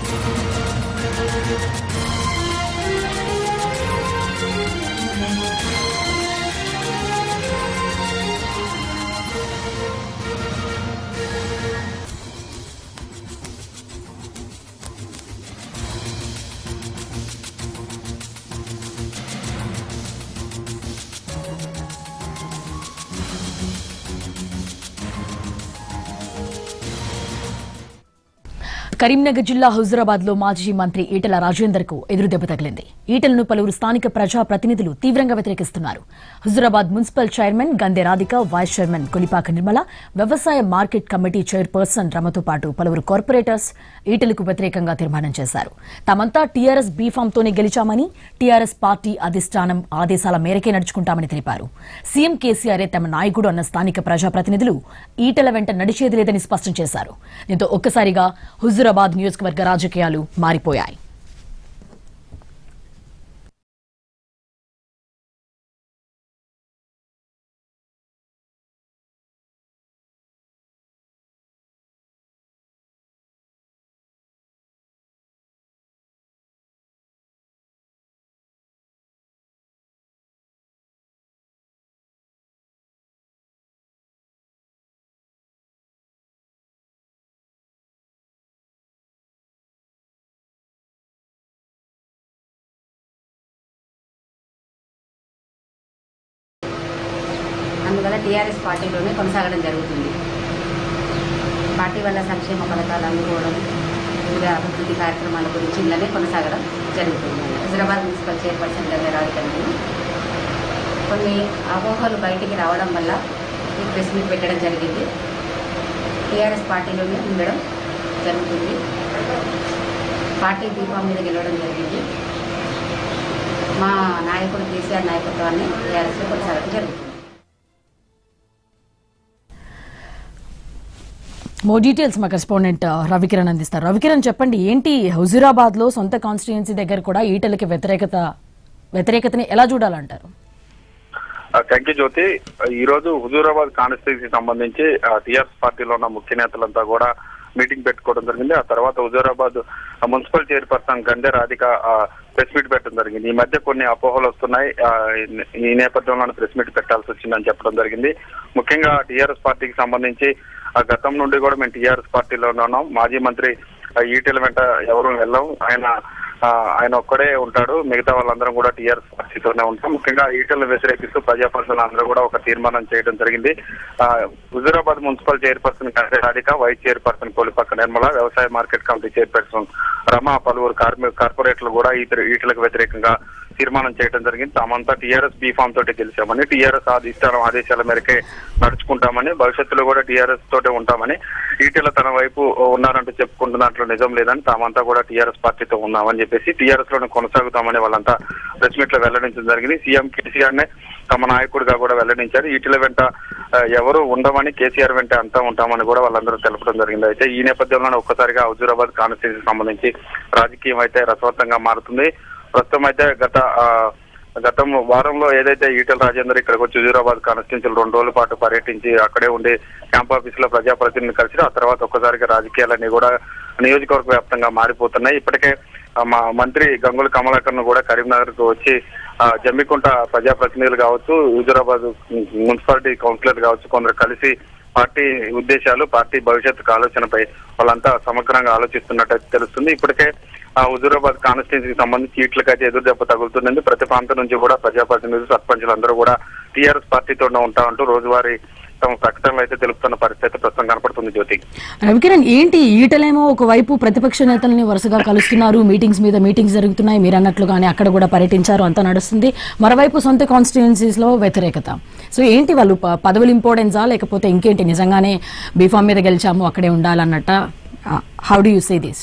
కరీంనగర్ జిల్లా హుజురాబాద్ లో మాజీ మంత్రి ఈటల రాజేందర్ కు ఎదురుదెబ్బ తగిలింది ఈటలను పలువురు స్థానిక ప్రజా ప్రతినిధులు తీవ్రంగా వ్యతిరేకిస్తున్నారు Huzurabad municipal chairman Gande Radhika vice chairman Kolipaka Nirmala వ్యవసాయ మార్కెట్ కమిటీ చైర్పర్సన్ రమతో పాటు పలువురు కార్పొరేటర్స్ ఈటలకు వ్యతిరేకంగా తీర్మానం చేశారు తామంతా టీఆర్ఎస్ బీఫామ్ తోనే గెలిచామని టీఆర్ఎస్ పార్టీ అధిష్టానం ఆదేశాల మేరకే నడుచుకుంటామని తెలిపారు సీఎం కేసీఆరే తమ నాయకుడు అన్న స్థానిక ప్రజాప్రతినిధులు ఈటల వెంట నడిచేది లేదని స్పష్టం చేశారు దీంతో ఒక్కసారిగా హుజురాబాద్ నియోజకవర్గ రాజకీయాలు మారిపోయాయి అందువల్ల టీఆర్ఎస్ పార్టీలోనే కొనసాగడం జరుగుతుంది పార్టీ వల్ల సంక్షేమ పథకాలు అందుకోవడం ఇంకా అభివృద్ధి కార్యక్రమాల గురించి ఇలానే కొనసాగడం జరుగుతుంది హైదరాబాద్ మున్సిపల్ చైర్పర్సన్ దగ్గర రావడం కొన్ని అపోహలు బయటికి రావడం వల్ల ఈ ప్రెస్ మీట్ పెట్టడం జరిగింది టీఆర్ఎస్ పార్టీలోనే ఉండడం జరుగుతుంది పార్టీ దీపం మీద గెలవడం జరిగింది మా నాయకుడు కేసీఆర్ నాయకత్వాన్ని టీఆర్ఎస్లో కొనసాగడం జరుగుతుంది మోర్ డీటెయిల్స్ మా కరెస్పాండెంట్ రవికిరణ్ అందిస్తారు రవికిరణ్ చెప్పండి ఏంటి హుజురాబాద్ లో సొంత కాన్స్టిట్యుయెన్సీ దగ్గర కూడా ఈటలకి వ్యతిరేకత వ్యతిరేకతని ఎలా చూడాలంటారు థ్యాంక్ యూ జ్యోతి ఈ రోజు హుజూరాబాద్ కాన్స్టిట్యూన్సీ సంబంధించి టీఆర్ఎస్ పార్టీలో ఉన్న ముఖ్య నేతలంతా కూడా మీటింగ్ పెట్టుకోవడం జరిగింది ఆ తర్వాత Huzurabad municipal chairperson Gande Radhika press meet పెట్టడం జరిగింది ఈ మధ్య కొన్ని అపోహలు వస్తున్నాయి ఆ, ఈ నేపథ్యంలో ప్రెస్ మీట్ పెట్టాల్సి వచ్చిందని చెప్పడం జరిగింది ముఖ్యంగా టీఆర్ఎస్ పార్టీకి సంబంధించి ఆ గతం నుండి కూడా మేము టీఆర్ఎస్ పార్టీలోనే ఉన్నాం మాజీ మంత్రి ఆ, ఈటెల వెంట ఎవరు వెళ్ళాం ఆయన ఆ, ఆయన ఒక్కడే ఉంటాడు మిగతా వాళ్ళందరం కూడా టీఆర్ఎస్ పార్టీతోనే ఉంటాం ముఖ్యంగా ఈటలను వ్యతిరేకిస్తూ ప్రజాప్రతినిధులు అందరూ కూడా ఒక తీర్మానం చేయడం జరిగింది ఆ, హుజూరాబాద్ మున్సిపల్ చైర్పర్సన్ కంటే రాధిక వైస్ చైర్పర్సన్ కోలిపక్క నిర్మల వ్యవసాయ మార్కెట్ కమిటీ చైర్పర్సన్ రమ పలువురు కార్మిక కార్పొరేట్లు కూడా ఈత- ఈటలకు వ్యతిరేకంగా తీర్మానం చేయడం జరిగింది తామంతా టీఆర్ఎస్ బీఫామ్ తోటి గెలిచామని టీఆర్ఎస్ అధిష్టానం ఆదేశాల మేరకే నడుచుకుంటామని భవిష్యత్తులో కూడా టీఆర్ఎస్ తోటే ఉంటామని ఈటెల తన వైపు ఉన్నారంటూ చెప్పుకుంటున్న దాంట్లో నిజం లేదని తామంతా కూడా టీఆర్ఎస్ పార్టీతో ఉన్నామని చెప్పేసి టీఆర్ఎస్ లోనే కొనసాగుతామని వాళ్ళంతా ప్రెస్ మీట్ లో వెల్లడించడం జరిగింది సీఎం కేసీఆర్ నే తమ నాయకుడిగా కూడా వెల్లడించారు ఈటెల వెంట ఆ, ఎవరు ఉండమని కేసీఆర్ వెంట అంతా ఉంటామని కూడా వాళ్ళందరూ తెలపడం జరిగింది అయితే ఈ నేపథ్యంలోనే ఒక్కసారిగా హుజూరాబాద్ కాన్స్టిట్యూన్సీ సంబంధించి రాజకీయం అయితే రసవత్తంగా మారుతుంది ప్రస్తుతం అయితే గత ఆ, గతం వారంలో ఏదైతే ఈటెల రాజేందర్ ఇక్కడికి వచ్చి హుజూరాబాద్ కాన్స్టిట్యూన్సీలు రెండు రోజుల పాటు పర్యటించి అక్కడే ఉండి క్యాంప్ ఆఫీస్ లో ప్రజాప్రతినిధులు కలిసి ఆ తర్వాత ఒక్కసారిగా రాజకీయాలన్నీ కూడా నియోజకవర్గ వ్యాప్తంగా మారిపోతున్నాయి ఇప్పటికే ఆ, మా మంత్రి గంగుల కమలాకర్ ను కూడా కరీంనగర్ కు వచ్చి ఆ, జమ్మికుంట ప్రజాప్రతినిధులు కావచ్చు హుజూరాబాద్ మున్సిపాలిటీ కౌన్సిలర్ కావచ్చు కొందరు కలిసి పార్టీ ఉద్దేశాలు పార్టీ భవిష్యత్తు ఆలోచనపై వాళ్ళంతా సమగ్రంగా ఆలోచిస్తున్నట్టు తెలుస్తుంది ఇప్పటికే ఆ హుజూరాబాద్ కాన్స్టిట్యూన్సీకి సంబంధించి సీట్లకైతే ఎదురు దెబ్బ తగులుతుంది ప్రతి ప్రాంతం నుంచి కూడా ప్రజాప్రతినిధులు సర్పంచులు అందరూ కూడా టీఆర్ఎస్ పార్టీతోనే ఉంటామంటూ రోజువారీ తమ ప్రకటనలు అయితే తెలుపుతున్న పరిస్థితి ప్రస్తుతం కనపడుతుంది జ్యోతి రవికిరణ్ ఏంటి ఈటలేమో ఒకవైపు ప్రతిపక్ష నేతల్ని వరుసగా కలుస్తున్నారు మీటింగ్స్ మీద మీటింగ్స్ జరుగుతున్నాయి మీరు అన్నట్లుగానే అక్కడ కూడా పర్యటించారు అంతా నడుస్తుంది మరోవైపు సొంత కాన్స్టిట్యుయెన్సీస్ లో వ్యతిరేకత సో ఏంటి వాళ్ళు ప- పదవులు ఇంపార్టెన్సా లేకపోతే ఇంకేంటి నిజంగానే బీఫామ్ మీద గెలిచాము అక్కడే ఉండాలన్నట్ట how do you say this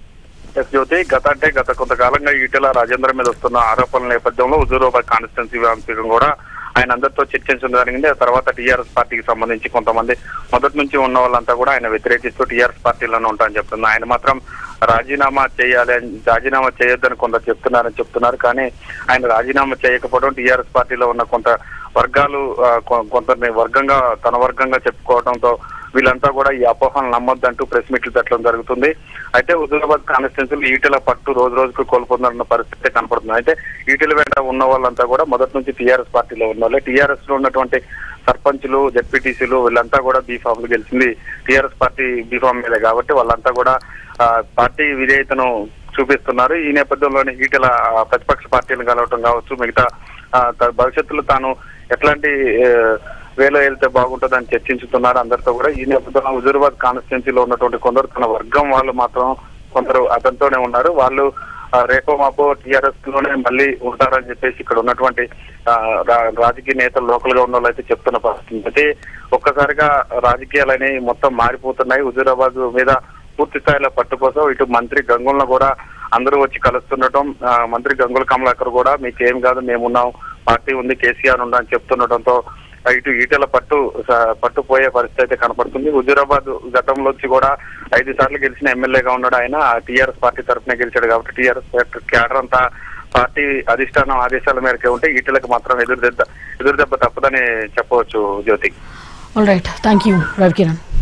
yes Jyothi గత అంటే గత కొంతకాలంగా ఈటెల రాజేంద్ర మీద వస్తున్న ఆరోపణల నేపథ్యంలో హుజూరాబాద్ కాన్స్టిట్యున్సీ వ్యాప్తంగా కూడా ఆయన అందరితో చర్చించడం జరిగింది ఆ తర్వాత టీఆర్ఎస్ పార్టీకి సంబంధించి కొంతమంది మొదటి నుంచి ఉన్న వాళ్ళంతా కూడా ఆయన వ్యతిరేకిస్తూ టీఆర్ఎస్ పార్టీలోనే ఉంటారని చెప్తున్నారు ఆయన మాత్రం రాజీనామా చేయాలి అని రాజీనామా చేయొద్దని కొందరు చెప్తున్నారని చెప్తున్నారు కానీ ఆయన రాజీనామా చేయకపోవడం టీఆర్ఎస్ పార్టీలో ఉన్న కొంత వర్గాలు ఆ, కొ- కొందరిని వర్గంగా తన వర్గంగా చెప్పుకోవడంతో వీళ్ళంతా కూడా ఈ అపోహలు నమ్మొద్దంటూ ప్రెస్ మీట్లు పెట్టడం జరుగుతుంది అయితే హుజూరాబాద్ కాన్స్టిట్యున్సీలు ఈటెల పట్టు రోజు రోజుకు కోల్పోతున్న పరిస్థితి కనపడుతుంది అయితే ఈటెల వెంట ఉన్న వాళ్ళంతా కూడా మొదటి నుంచి టీఆర్ఎస్ పార్టీలో ఉన్న వాళ్ళే టీఆర్ఎస్ లో ఉన్నటువంటి సర్పంచులు జెడ్పీటీసీలు వీళ్ళంతా కూడా బీఫామ్ లు గెలిచింది టీఆర్ఎస్ పార్టీ బీఫామ్ మీదే కాబట్టి వాళ్ళంతా కూడా ఆ, పార్టీ విధేయతను చూపిస్తున్నారు ఈ నేపథ్యంలోనే ఈటెల ఆ, ప్రతిపక్ష పార్టీలను కలవటం కావచ్చు మిగతా ఆ, త- భవిష్యత్తులో తాను ఎట్లాంటి ఆ, వేలో వెళ్తే బాగుంటుందని చర్చించుతున్నారు అందరితో కూడా ఈ నేపథ్యంలో హుజూరాబాద్ కాన్స్టిట్యున్సీలో ఉన్నటువంటి కొందరు తన వర్గం వాళ్ళు మాత్రం కొందరు అతనితోనే ఉన్నారు వాళ్ళు ఆ, రేపో మాపో టీఆర్ఎస్ లోనే మళ్ళీ ఉంటారని చెప్పేసి ఇక్కడ ఉన్నటువంటి ఆ, రా- రాజకీయ నేతలు లోకల్ గా ఉన్న వాళ్ళు అయితే చెప్తున్న పరిస్థితి అయితే ఒక్కసారిగా రాజకీయాలని మొత్తం మారిపోతున్నాయి హుజూరాబాద్ మీద పూర్తి స్థాయిలో పట్టు కోసం ఇటు మంత్రి గంగులను కూడా అందరూ వచ్చి కలుస్తుండటం ఆ, మంత్రి గంగుల కమలాకర్ కూడా మీకేం కాదు మేమున్నాం పార్టీ ఉంది కేసీఆర్ ఉందా అని చెప్తుండటంతో ఆ, ఇటు ఈటెల పట్టు స- పట్టుపోయే పరిస్థితి అయితే కనపడుతుంది హుజూరాబాద్ గతంలోంచి కూడా ఐదు సార్లు గెలిచిన ఎమ్మెల్యేగా ఉన్నాడు ఆయన టీఆర్ఎస్ పార్టీ తరఫునే గెలిచాడు కాబట్టి టీఆర్ఎస్ క్యాడర్ అంతా పార్టీ అధిష్టానం ఆదేశాల మేరకే ఉంటే ఈటెలకు మాత్రం ఎదురు దెబ్బ ఎదురు దెబ్బ తప్పదని చెప్పవచ్చు Jyothi all right thank you Ravikiran